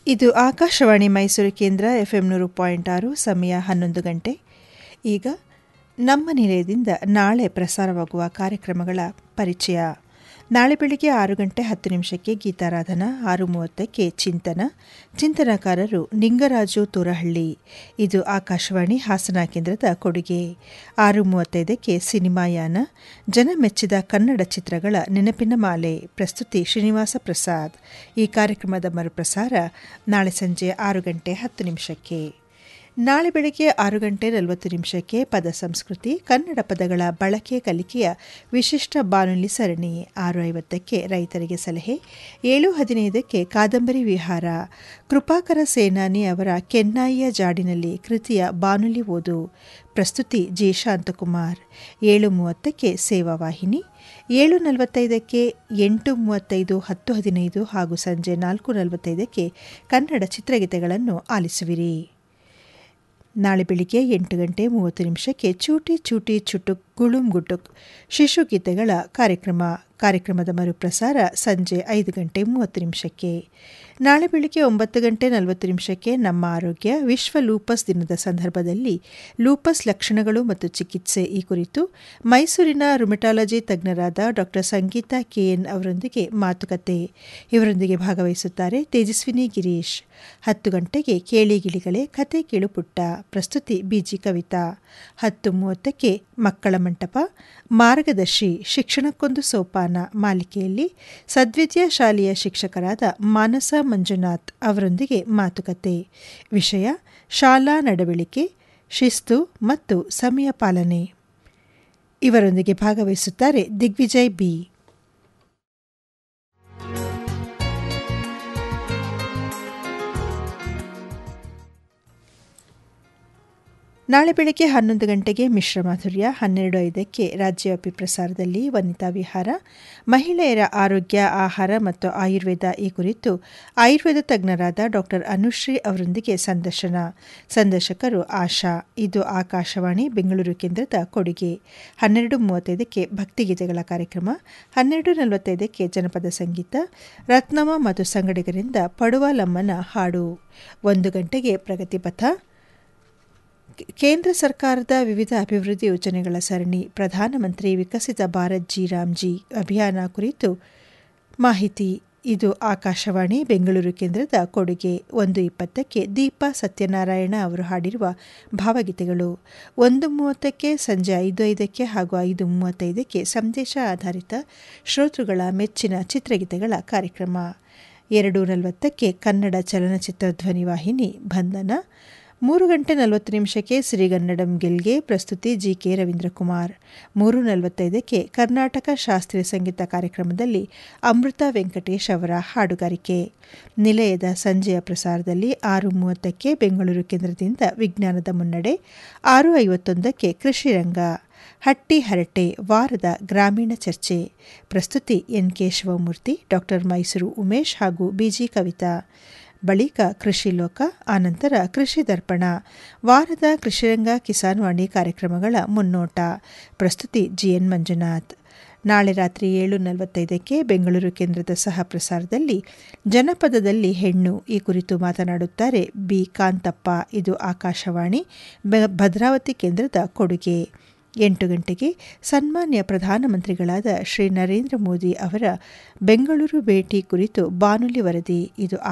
ಇದು ಆಕಾಶವಾಣಿ ಮೈಸೂರು ಕೇಂದ್ರ F M ನೂರು ಪಾಯಿಂಟ್ ಆರು ಸಮಯ ಹನ್ನೊಂದು ಗಂಟೆ ಈಗ ನಮ್ಮ ನಿಲಯದಿಂದ ನಾಳೆ ಪ್ರಸಾರವಾಗುವ ಕಾರ್ಯಕ್ರಮಗಳ ಪರಿಚಯ ನಾಳೆ ಬೆಳಿಗ್ಗೆ ಆರು ಗಂಟೆ ಹತ್ತು ನಿಮಿಷಕ್ಕೆ ಗೀತಾರಾಧನಾ ಆರು ಮೂವತ್ತಕ್ಕೆ ಚಿಂತನ ಚಿಂತನಕಾರರು ನಿಂಗರಾಜು ತೂರಹಳ್ಳಿ ಇದು ಆಕಾಶವಾಣಿ ಹಾಸನ ಕೇಂದ್ರದ ಕೊಡುಗೆ ಆರು ಮೂವತ್ತೈದಕ್ಕೆ ಸಿನಿಮಾಯಾನ ಜನಮೆಚ್ಚಿದ ಕನ್ನಡ ಚಿತ್ರಗಳ ನೆನಪಿನ ಮಾಲೆ ಪ್ರಸ್ತುತಿ ಶ್ರೀನಿವಾಸ ಪ್ರಸಾದ್ ಈ ಕಾರ್ಯಕ್ರಮದ ಮರುಪ್ರಸಾರ ನಾಳೆ ಸಂಜೆ ಆರು ಗಂಟೆ ಹತ್ತು ನಿಮಿಷಕ್ಕೆ ನಾಳೆ ಬೆಳಗ್ಗೆ ಆರು ಗಂಟೆ ನಲವತ್ತು ನಿಮಿಷಕ್ಕೆ ಪದ ಸಂಸ್ಕೃತಿ ಕನ್ನಡ ಪದಗಳ ಬಳಕೆ ಕಲಿಕೆಯ ವಿಶಿಷ್ಟ ಬಾನುಲಿ ಸರಣಿ ಆರು ಐವತ್ತಕ್ಕೆ ರೈತರಿಗೆ ಸಲಹೆ ಏಳು ಹದಿನೈದಕ್ಕೆ ಕಾದಂಬರಿ ವಿಹಾರ ಕೃಪಾಕರ ಸೇನಾನಿ ಅವರ ಕೆನ್ನಾಯಿಯ ಜಾಡಿನಲ್ಲಿ ಕೃತಿಯ ಬಾನುಲಿ ಓದು ಪ್ರಸ್ತುತಿ ಜಿ ಶಾಂತಕುಮಾರ್ ಏಳು ಮೂವತ್ತಕ್ಕೆ ಸೇವಾ ವಾಹಿನಿ ಏಳು ನಲವತ್ತೈದಕ್ಕೆ ಎಂಟು ಮೂವತ್ತೈದು ಹತ್ತು ಹದಿನೈದು ಹಾಗೂ ಸಂಜೆ ನಾಲ್ಕು ನಲವತ್ತೈದಕ್ಕೆ ಕನ್ನಡ ಚಿತ್ರಗೀತೆಗಳನ್ನು ಆಲಿಸುವಿರಿ ನಾಳೆ ಬೆಳಿಗ್ಗೆ ಎಂಟು ಗಂಟೆ ಮೂವತ್ತು ನಿಮಿಷಕ್ಕೆ ಚೂಟಿ ಚೂಟಿ ಚುಟುಕ್ ಗುಳುಂ ಗುಟುಕ್ ಶಿಶುಗೀತೆಗಳ ಕಾರ್ಯಕ್ರಮ ಕಾರ್ಯಕ್ರಮದ ಮರುಪ್ರಸಾರ ಸಂಜೆ ಐದು ಗಂಟೆ ಮೂವತ್ತು ನಿಮಿಷಕ್ಕೆ ನಾಳೆ ಬೆಳಿಗ್ಗೆ ಒಂಬತ್ತು ಗಂಟೆ ನಲವತ್ತು ನಿಮಿಷಕ್ಕೆ ನಮ್ಮ ಆರೋಗ್ಯ ವಿಶ್ವ ಲೂಪಸ್ ದಿನದ ಸಂದರ್ಭದಲ್ಲಿ ಲೂಪಸ್ ಲಕ್ಷಣಗಳು ಮತ್ತು ಚಿಕಿತ್ಸೆ ಈ ಕುರಿತು ಮೈಸೂರಿನ ರುಮೆಟಾಲಜಿ ತಜ್ಞರಾದ ಡಾಕ್ಟರ್ ಸಂಗೀತಾ ಕೆಎನ್ ಅವರೊಂದಿಗೆ ಮಾತುಕತೆ ಇವರೊಂದಿಗೆ ಭಾಗವಹಿಸುತ್ತಾರೆ ತೇಜಸ್ವಿನಿ ಗಿರೀಶ್ ಹತ್ತು ಗಂಟೆಗೆ ಕೇಳಿಗಿಳಿಗಳೇ ಕತೆ ಕೇಳುಪುಟ್ಟ ಪ್ರಸ್ತುತಿ ಬಿಜಿ ಕವಿತಾ ಹತ್ತು ಮೂವತ್ತಕ್ಕೆ ಮಕ್ಕಳ ಮಂಟಪ ಮಾರ್ಗದರ್ಶಿ ಶಿಕ್ಷಣಕ್ಕೊಂದು ಸೋಪಾನ ಮಾಲಿಕೆಯಲ್ಲಿ ಸದ್ವಿದ್ಯಾ ಶಾಲೆಯ ಶಿಕ್ಷಕರಾದ ಮಾನಸ ಮಂಜುನಾಥ್ ಅವರೊಂದಿಗೆ ಮಾತುಕತೆ ವಿಷಯ ಶಾಲಾ ನಡವಳಿಕೆ ಶಿಸ್ತು ಮತ್ತು ಸಮಯ ಪಾಲನೆ ಇವರೊಂದಿಗೆ ಭಾಗವಹಿಸುತ್ತಾರೆ ದಿಗ್ವಿಜಯ್ ಬಿ ನಾಳೆ ಬೆಳಗ್ಗೆ ಹನ್ನೊಂದು ಗಂಟೆಗೆ ಮಿಶ್ರ ಮಾಧುರ್ಯ ಹನ್ನೆರಡು ಐದಕ್ಕೆ ರಾಜ್ಯವ್ಯಾಪಿ ಪ್ರಸಾರದಲ್ಲಿ ವನಿತಾ ವಿಹಾರ ಮಹಿಳೆಯರ ಆರೋಗ್ಯ ಆಹಾರ ಮತ್ತು ಆಯುರ್ವೇದ ಈ ಕುರಿತು ಆಯುರ್ವೇದ ತಜ್ಞರಾದ ಡಾಕ್ಟರ್ ಅನುಶ್ರೀ ಅವರೊಂದಿಗೆ ಸಂದರ್ಶನ ಸಂದರ್ಶಕರು ಆಶಾ ಇದು ಆಕಾಶವಾಣಿ ಬೆಂಗಳೂರು ಕೇಂದ್ರದ ಕೊಡುಗೆ ಹನ್ನೆರಡು ಮೂವತ್ತೈದಕ್ಕೆ ಭಕ್ತಿಗೀತೆಗಳ ಕಾರ್ಯಕ್ರಮ ಹನ್ನೆರಡು ನಲವತ್ತೈದಕ್ಕೆ ಜನಪದ ಸಂಗೀತ ರತ್ನಮ್ಮ ಮತ್ತು ಸಂಗಡಿಗರಿಂದ ಪಡುವಲಮ್ಮನ ಹಾಡು ಒಂದು ಗಂಟೆಗೆ ಪ್ರಗತಿಪಥ ಕೇಂದ್ರ ಸರ್ಕಾರದ ವಿವಿಧ ಅಭಿವೃದ್ಧಿ ಯೋಜನೆಗಳ ಸರಣಿ ಪ್ರಧಾನಮಂತ್ರಿ ವಿಕಸಿತ ಭಾರತ್ ಜಿ ರಾಮ್ಜಿ ಅಭಿಯಾನ ಕುರಿತು ಮಾಹಿತಿ ಇದು ಆಕಾಶವಾಣಿ ಬೆಂಗಳೂರು ಕೇಂದ್ರದ ಕೊಡುಗೆ ಒಂದು ಇಪ್ಪತ್ತಕ್ಕೆ ದೀಪಾ ಸತ್ಯನಾರಾಯಣ ಅವರು ಹಾಡಿರುವ ಭಾವಗೀತೆಗಳು ಒಂದು ಮೂವತ್ತಕ್ಕೆ ಸಂಜೆ ಐದು ಐದಕ್ಕೆ ಹಾಗೂ ಐದು ಮೂವತ್ತೈದಕ್ಕೆ ಸಂದೇಶ ಆಧಾರಿತ ಶ್ರೋತೃಗಳ ಮೆಚ್ಚಿನ ಚಿತ್ರಗೀತೆಗಳ ಕಾರ್ಯಕ್ರಮ ಎರಡು ನಲವತ್ತಕ್ಕೆ ಕನ್ನಡ ಚಲನಚಿತ್ರ ಧ್ವನಿವಾಹಿನಿ ಬಂಧನ ಮೂರು ಗಂಟೆ ನಲವತ್ತು ನಿಮಿಷಕ್ಕೆ ಸಿರಿಗನ್ನಡಂ ಗೆಲ್ಗೆ ಪ್ರಸ್ತುತಿ ಜಿ ಕೆ ರವೀಂದ್ರಕುಮಾರ್ ಮೂರು ನಲವತ್ತೈದಕ್ಕೆ ಕರ್ನಾಟಕ ಶಾಸ್ತ್ರೀಯ ಸಂಗೀತ ಕಾರ್ಯಕ್ರಮದಲ್ಲಿ ಅಮೃತ ವೆಂಕಟೇಶ್ ಅವರ ಹಾಡುಗಾರಿಕೆ ನಿಲಯದ ಸಂಜೆಯ ಪ್ರಸಾರದಲ್ಲಿ ಆರು ಮೂವತ್ತಕ್ಕೆ ಬೆಂಗಳೂರು ಕೇಂದ್ರದಿಂದ ವಿಜ್ಞಾನದ ಮುನ್ನಡೆ ಆರು ಐವತ್ತೊಂದಕ್ಕೆ ಕೃಷಿ ರಂಗ ಹಟ್ಟಿ ಹರಟೆ ವಾರದ ಗ್ರಾಮೀಣ ಚರ್ಚೆ ಪ್ರಸ್ತುತಿ N K Shivamurthy doctor Mysuru Umesh ಹಾಗೂ ಬಿಜಿ ಕವಿತಾ ಬಳಿಕ ಕೃಷಿ ಲೋಕ ಆನಂತರ ಕೃಷಿ ದರ್ಪಣ ವಾರದ ಕೃಷಿರಂಗ ಕಿಸಾನ್ ವಾಣಿ ಕಾರ್ಯಕ್ರಮಗಳ ಮುನ್ನೋಟ ಪ್ರಸ್ತುತಿ ಜಿಎನ್ ಮಂಜುನಾಥ್ ನಾಳೆ ರಾತ್ರಿ ಏಳು ನಲವತ್ತೈದಕ್ಕೆ ಬೆಂಗಳೂರು ಕೇಂದ್ರದ ಸಹ ಪ್ರಸಾರದಲ್ಲಿ ಜನಪದದಲ್ಲಿ ಹೆಣ್ಣು ಈ ಕುರಿತು ಮಾತನಾಡುತ್ತಾರೆ ಬಿ ಕಾಂತಪ್ಪ ಇದು ಆಕಾಶವಾಣಿ ಭದ್ರಾವತಿ ಕೇಂದ್ರದ ಕೊಡುಗೆ ಎಂಟು ಗಂಟೆಗೆ ಸನ್ಮಾನ್ಯ ಪ್ರಧಾನಮಂತ್ರಿಗಳಾದ ಶ್ರೀ ನರೇಂದ್ರ ಮೋದಿ ಅವರ ಬೆಂಗಳೂರು ಭೇಟಿ ಕುರಿತು ಬಾನುಲಿ ವರದಿ ಇದು